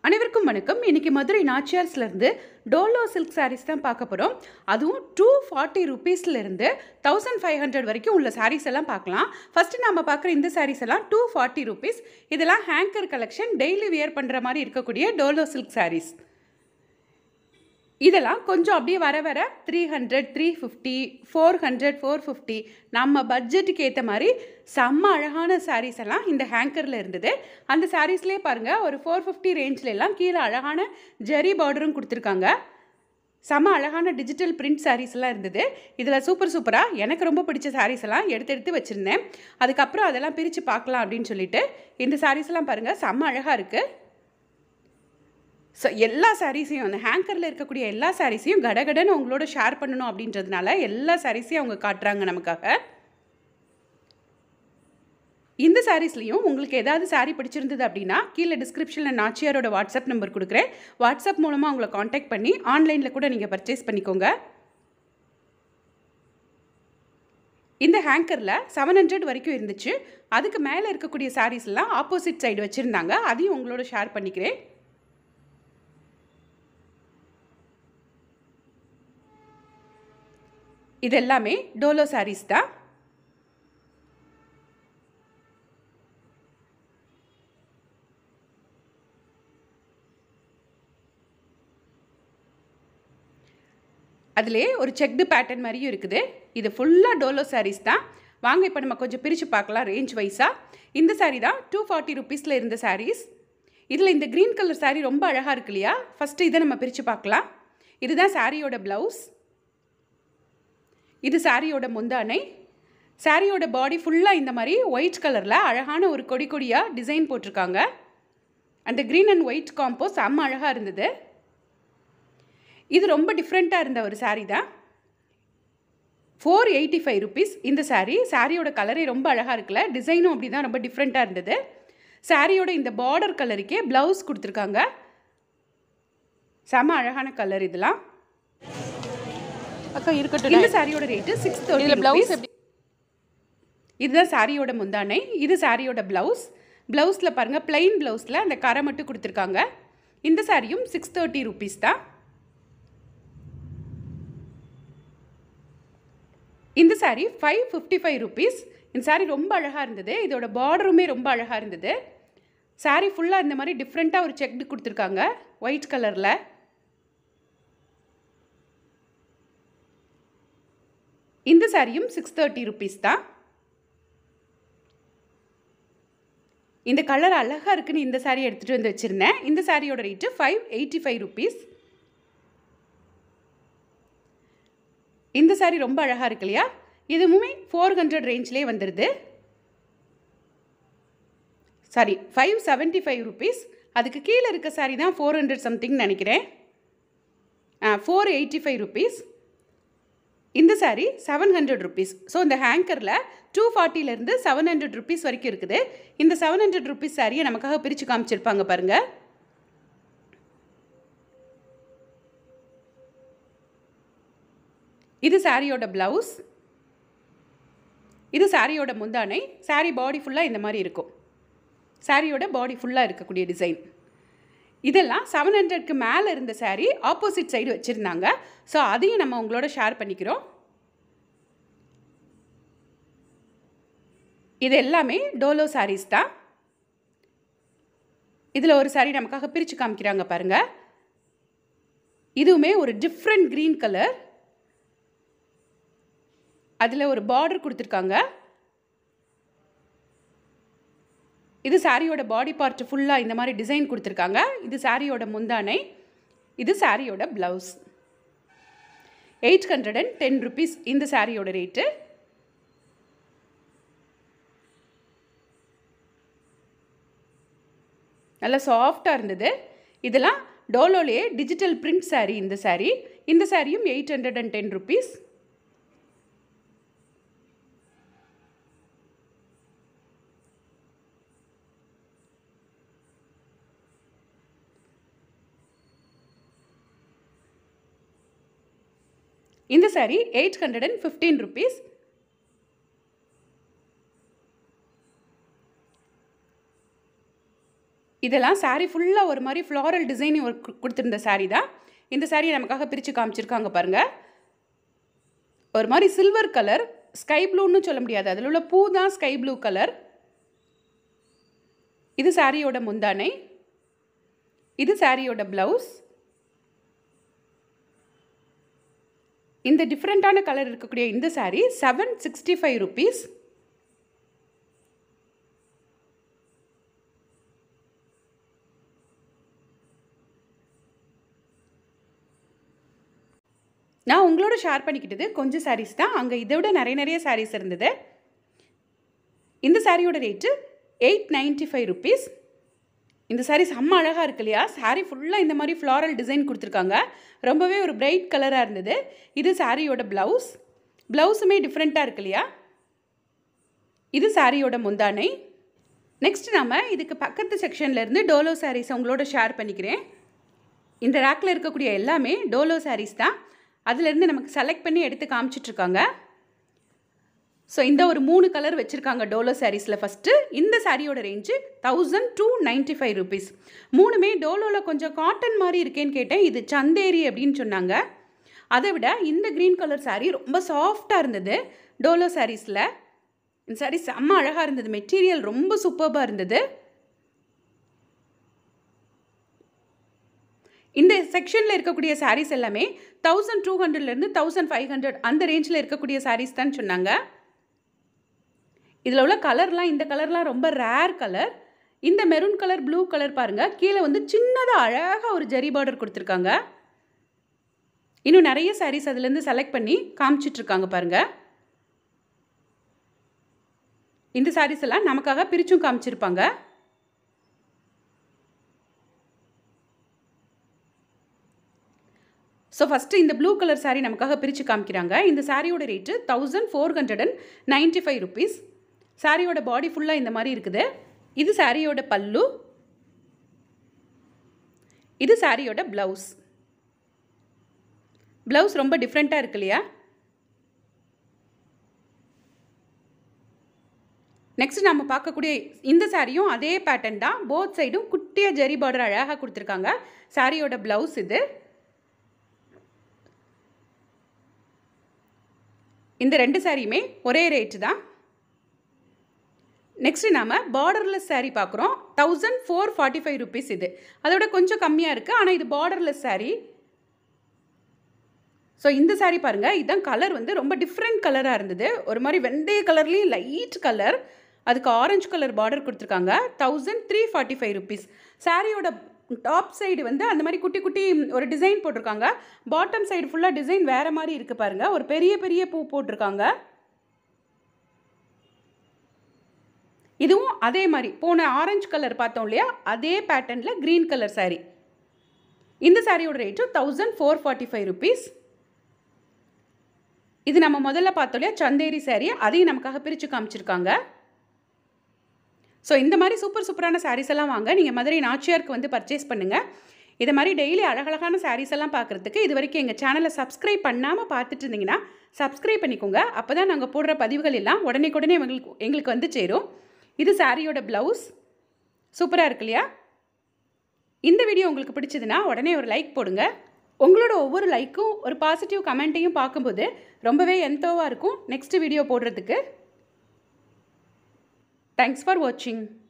அனைவருக்கும் வணக்கம் இன்னைக்கு மதுரை நாச்சியார்ஸ்லேருந்து டோலோ சில்க் சாரீஸ் தான் பார்க்க போகிறோம் அதுவும் டூ ஃபார்ட்டி ருபீஸ்லேருந்து தௌசண்ட் ஃபைவ் ஹண்ட்ரட் வரைக்கும் உள்ள சாரீஸ் எல்லாம் பார்க்கலாம் ஃபஸ்ட்டு நம்ம பார்க்குற இந்த சாரீஸ் எல்லாம் டூ ஃபார்ட்டி ருபீஸ் இதெல்லாம் ஹேங்கர் கலெக்ஷன் டெய்லி வியர் பண்ணுற மாதிரி இருக்கக்கூடிய டோலோ சில்க் சாரீஸ் இதெல்லாம் கொஞ்சம் அப்படியே வர வர three hundred three fifty four hundred four fifty நம்ம பட்ஜெட்டுக்கு ஏற்ற மாதிரி செம்ம அழகான சாரீஸ் எல்லாம் இந்த ஹேங்கரில் இருந்தது அந்த சாரீஸ்லேயே பாருங்கள் ஒரு ஃபோர் ஃபிஃப்டி ரேஞ்சில் எல்லாம் கீழே அழகான ஜெரி பார்டரும் கொடுத்துருக்காங்க செம்ம அழகான டிஜிட்டல் பிரிண்ட் சாரீஸ் எல்லாம் இருந்தது இதில் சூப்பர் சூப்பராக எனக்கு ரொம்ப பிடிச்ச சாரீஸ் எல்லாம் எடுத்து எடுத்து வச்சுருந்தேன் அதுக்கப்புறம் அதெல்லாம் பிரித்து பார்க்கலாம் அப்படின்னு சொல்லிட்டு இந்த சாரீஸ் எல்லாம் பாருங்கள் செம்ம அழகாக இருக்குது ஸோ எல்லா சாரீஸையும் அந்த ஹேங்கரில் இருக்கக்கூடிய எல்லா சாரீஸையும் கடகடன்னு உங்களோட ஷேர் பண்ணணும் அப்படின்றதுனால எல்லா சாரீஸையும் அவங்க காட்டுறாங்க நமக்காக இந்த சாரீஸ்லையும் உங்களுக்கு ஏதாவது சாரீ பிடிச்சிருந்தது அப்படின்னா கீழே டிஸ்கிரிப்ஷனில் நாச்சியாரோட வாட்ஸ்அப் நம்பர் கொடுக்குறேன் வாட்ஸ்அப் மூலமாக உங்களை காண்டாக்ட் பண்ணி ஆன்லைனில் கூட நீங்கள் பர்ச்சேஸ் பண்ணிக்கோங்க இந்த ஹேங்கரில் செவன் ஹண்ட்ரட் வரைக்கும் இருந்துச்சு அதுக்கு மேலே இருக்கக்கூடிய சாரீஸ்லாம் ஆப்போசிட் சைடு வச்சுருந்தாங்க அதையும் உங்களோட ஷேர் பண்ணிக்கிறேன் இது எல்லாமே டோலோ சாரீஸ் தான் அதிலே ஒரு செக்டு பேட்டர்ன் மாதிரியும் இருக்குது இது ஃபுல்லாக டோலோ சாரீஸ் தான் வாங்க இப்போ நம்ம கொஞ்சம் பிரித்து பார்க்கலாம் ரேஞ்ச் வைஸாக இந்த சாரீ தான் டூ ஃபார்ட்டி ருபீஸில் இருந்த சாரீஸ் இதில் இந்த க்ரீன் கலர் சாரீ ரொம்ப அழகாக இருக்கு இல்லையா ஃபஸ்ட்டு இதை நம்ம பிரித்து பார்க்கலாம் இதுதான் சாரியோட ப்ளவுஸ் இது சாரியோட முந்தானை சாரியோட பாடி ஃபுல்லாக இந்த மாதிரி ஒயிட் கலரில் அழகான ஒரு கொடி கொடியாக டிசைன் போட்டிருக்காங்க அந்த க்ரீன் அண்ட் ஒயிட் காம்போ செம்ம அழகாக இருந்தது இது ரொம்ப டிஃப்ரெண்ட்டாக இருந்த ஒரு சாரீ தான் ஃபோர் எயிட்டி ஃபைவ் ருபீஸ் இந்த சாரீ சாரியோட கலரே ரொம்ப அழகாக இருக்குல்ல டிசைனும் அப்படி தான் ரொம்ப டிஃப்ரெண்ட்டாக இருந்தது சாரியோட இந்த பார்டர் கலருக்கே ப்ளவுஸ் கொடுத்துருக்காங்க செம்ம அழகான கலர் இதெல்லாம் அக்கா இருக்கட்டும் இந்த சாரியோட ரேட்டு சிக்ஸ் இதுல தேர்ட்டி blouse ப்ளவுஸ் இதுதான் சாரியோட முந்தானை இது சாரியோட ப்ளவுஸ் ப்ளவுஸில் பாருங்கள் பிளைன் ப்ளவுஸில் அந்த கரை மட்டும் கொடுத்துருக்காங்க இந்த சாரியும் சிக்ஸ் தேர்ட்டி ருபீஸ் தான் இந்த sari five fifty five rupees இந்த சாரி ரொம்ப அழகாக இருந்தது இதோட பார்டருமே ரொம்ப அழகாக இருந்தது சாரி ஃபுல்லாக இந்த மாதிரி டிஃப்ரெண்ட்டாக ஒரு செக்டு கொடுத்துருக்காங்க ஒயிட் கலரில் இந்த சாரியும் சிக்ஸ் தேர்ட்டி ருபீஸ் தான் இந்த கலர் அழகாக இருக்குன்னு இந்த சாரி எடுத்துகிட்டு வந்து வச்சுருந்தேன் இந்த சாரியோட rate five eighty five rupees இந்த சாரி ரொம்ப அழகாக இருக்கு இல்லையா இதுவுமே ஃபோர் ஹண்ட்ரட் ரேஞ்ச்லேயே வந்துடுது sari five seventy five rupees அதுக்கு கீழே இருக்க சாரி தான் ஃபோர் ஹண்ட்ரட் சம்திங் நினைக்கிறேன் ஃபோர் எயிட்டி ஃபைவ் ருபீஸ் இந்த sari seven hundred rupees so இந்த ஹேங்கரில் டூ ஃபார்ட்டிலேருந்து செவன் ஹண்ட்ரட் ருபீஸ் வரைக்கும் இருக்குது இந்த செவன் ஹண்ட்ரட் ருபீஸ் சாரியை நமக்காக பிரித்து காமிச்சிருப்பாங்க பாருங்கள் இது சாரியோட ப்ளவுஸ் இது சாரியோட முந்தானை சாரி பாடி ஃபுல்லாக இந்த மாதிரி இருக்கும் சாரியோட பாடி ஃபுல்லாக இருக்கக்கூடிய டிசைன் இதெல்லாம் செவன் ஹண்ட்ரட்க்கு மேலே இருந்த சாரீ ஆப்போசிட் சைடு வச்சுருந்தாங்க ஸோ அதையும் நம்ம உங்களோட ஷேர் பண்ணிக்கிறோம் இது எல்லாமே டோலோ சாரீஸ் தான் இதில் ஒரு சாரீ நமக்காக பிரித்து காமிக்கிறாங்க பாருங்கள் இதுவுமே ஒரு டிஃப்ரெண்ட் க்ரீன் கலர் அதில் ஒரு பார்டர் கொடுத்துருக்காங்க இது சாரியோட பாடி பார்ட் ஃபுல்லாக இந்த மாதிரி டிசைன் கொடுத்துருக்காங்க இது சாரியோட முந்தானை இது சாரியோட blouse eight hundred and ten rupees இந்த சாரியோட ரேட்டு நல்லா சாஃப்டாக இருந்தது இதெல்லாம் டோலோலேயே டிஜிட்டல் பிரிண்ட் saree இந்த saree இந்த சாரியும் eight hundred and ten rupees இந்த saree eight hundred and fifteen rupees இதெல்லாம் saree ஃபுல்லாக ஒரு மாதிரி ஃப்ளாரல் டிசைன் ஒரு கு- கொடுத்திருந்த saree தான் இந்த சாரியை நமக்காக பிரித்து காமிச்சிருக்காங்க பாருங்கள் ஒரு மாதிரி சில்வர் கலர் ஸ்கை ப்ளூன்னு சொல்ல முடியாது அதில் உள்ள பூ தான் ஸ்கை ப்ளூ கலர் இது சாரியோட முந்தானை இது சாரியோட ப்ளவுஸ் இந்த டிஃப்ரெண்ட்டான கலர் இருக்கக்கூடிய இந்த saree seven sixty five rupees நான் உங்களோட ஷேர் பண்ணிக்கிட்டது கொஞ்சம் சாரீஸ் தான் அங்கே இதை விட நிறைய நிறைய சாரீஸ் இருந்தது இந்த சாரியோட rate eight ninety five rupees இந்த சாரீ செம்ம அழகாக இருக்கு இல்லையா சாரீ ஃபுல்லாக இந்த மாதிரி ஃப்ளாரல் டிசைன் கொடுத்துருக்காங்க ரொம்பவே ஒரு பிரைட் கலராக இருந்தது இது சாரியோட ப்ளவுஸ் ப்ளவுஸுமே டிஃப்ரெண்ட்டாக இருக்கு இல்லையா இது சாரியோட முந்தானை நெக்ஸ்ட் நாம இதுக்கு பக்கத்து செக்ஷன்லேருந்து டோலோ சாரீஸ் உங்களோட ஷேர் பண்ணிக்கிறேன் இந்த ரேக்கில் இருக்கக்கூடிய எல்லாமே டோலோ சாரீஸ் தான் அதுலேருந்து நமக்கு செலக்ட் பண்ணி எடுத்து காமிச்சிட்ருக்காங்க ஸோ இந்த ஒரு மூணு கலர் வச்சுருக்காங்க டோலோ சாரீஸில் ஃபஸ்ட்டு இந்த சாரியோட range thousand two ninety five rupees மூணுமே டோலோவில் கொஞ்சம் காட்டன் மாதிரி இருக்கேன்னு கேட்டேன் இது சந்தேரி அப்படின்னு சொன்னாங்க அதை விட இந்த க்ரீன் கலர் saree ரொம்ப சாஃப்டாக இருந்தது டோலோ சாரீஸில் இந்த saree செம்ம அழகாக இருந்தது மெட்டீரியல் ரொம்ப சூப்பர்பாக இருந்தது இந்த செக்ஷனில் இருக்கக்கூடிய sarees எல்லாமே தௌசண்ட் டூ ஹண்ட்ரட்லேருந்து தௌசண்ட் ஃபைவ் ஹண்ட்ரட் அந்த ரேஞ்சில் இருக்கக்கூடிய sarees தான் சொன்னாங்க இதில் உள்ள கலர்லாம் இந்த கலர்லாம் ரொம்ப ரேர் கலர் இந்த மெரூன் கலர் ப்ளூ கலர் பாருங்கள் கீழே வந்து சின்னதாக அழகாக ஒரு ஜரி பார்டர் கொடுத்துருக்காங்க இன்னும் நிறைய sarees அதுலேருந்து செலக்ட் பண்ணி காமிச்சிட்ருக்காங்க பாருங்கள் இந்த sarees எல்லாம் நமக்காக பிரிச்சும் காமிச்சிருப்பாங்க ஸோ ஃபஸ்ட்டு இந்த ப்ளூ கலர் saree நமக்காக பிரித்து காமிக்கிறாங்க இந்த சாரியோட rate thousand four hundred and ninety five rupees சாரியோட பாடி ஃபுல்லாக இந்த மாதிரி இருக்குது இது சாரியோட பல்லு இது சாரியோட ப்ளவுஸ் ப்ளவுஸ் ரொம்ப டிஃப்ரெண்ட்டாக இருக்கு இல்லையா நெக்ஸ்ட் நம்ம பார்க்கக்கூடிய இந்த சாரியும் அதே பேட்டர்ன் தான் போத் சைடும் குட்டியாக ஜரி பார்டர் அழகாக கொடுத்துருக்காங்க சாரியோட ப்ளவுஸ் இது இந்த ரெண்டு சாரியுமே ஒரே ரேட்டு தான் நெக்ஸ்ட் நாம பார்டர்லெஸ் saree பார்க்குறோம் thousand four forty five rupees இது அதோட கொஞ்சம் கம்மியாக இருக்குது ஆனால் இது பார்டர்லெஸ் saree ஸோ இந்த saree பாருங்கள் இதுதான் கலர் வந்து ரொம்ப டிஃப்ரெண்ட் கலராக இருந்தது ஒரு மாதிரி வெந்தய கலர்லேயும் லைட் கலர் அதுக்கு ஆரஞ்சு கலர் பார்டர் கொடுத்துருக்காங்க thousand three forty five rupees சாரியோட டாப் சைடு வந்து அந்த மாதிரி குட்டி குட்டி ஒரு டிசைன் போட்டிருக்காங்க பாட்டம் சைடு ஃபுல்லாக டிசைன் வேறு மாதிரி இருக்குது பாருங்கள் ஒரு பெரிய பெரிய பூ போட்டிருக்காங்க இதுவும் அதே மாதிரி போன ஆரஞ்சு கலர் பார்த்தோம் இல்லையா அதே பேட்டர்னில் க்ரீன் கலர் saree இந்த சாரியோட rate thousand four forty five rupees இது நம்ம முதல்ல பார்த்தோம் இல்லையா சந்தேரி saree அதையும் நமக்காக பிரித்து காமிச்சிருக்காங்க ஸோ இந்த மாதிரி சூப்பர் சூப்பரான sarees எல்லாம் வாங்க நீங்கள் மதுரை நாச்சியாருக்கு வந்து பர்ச்சேஸ் பண்ணுங்கள் இதை மாதிரி டெய்லி அழகழகான sarees எல்லாம் பார்க்குறதுக்கு இது வரைக்கும் எங்கள் சேனலை சப்ஸ்கிரைப் பண்ணாமல் பார்த்துட்டு இருந்தீங்கன்னா சப்ஸ்கிரைப் பண்ணிக்கோங்க அப்போ தான் நாங்கள் போடுற பதிவுகள் எல்லாம் உடனே உடனே எங்களுக்கு எங்களுக்கு வந்து சேரும் இது சாரியோட ப்ளவுஸ் சூப்பராக இருக்கு இல்லையா இந்த வீடியோ உங்களுக்கு பிடிச்சதுன்னா உடனே ஒரு லைக் போடுங்க உங்களோட ஒவ்வொரு லைக்கும் ஒரு பாசிட்டிவ் கமெண்ட்டையும் பார்க்கும்போது ரொம்பவே எந்தோவாக இருக்கும் நெக்ஸ்ட் வீடியோ போடுறதுக்கு தேங்க்ஸ் ஃபார் வாட்சிங்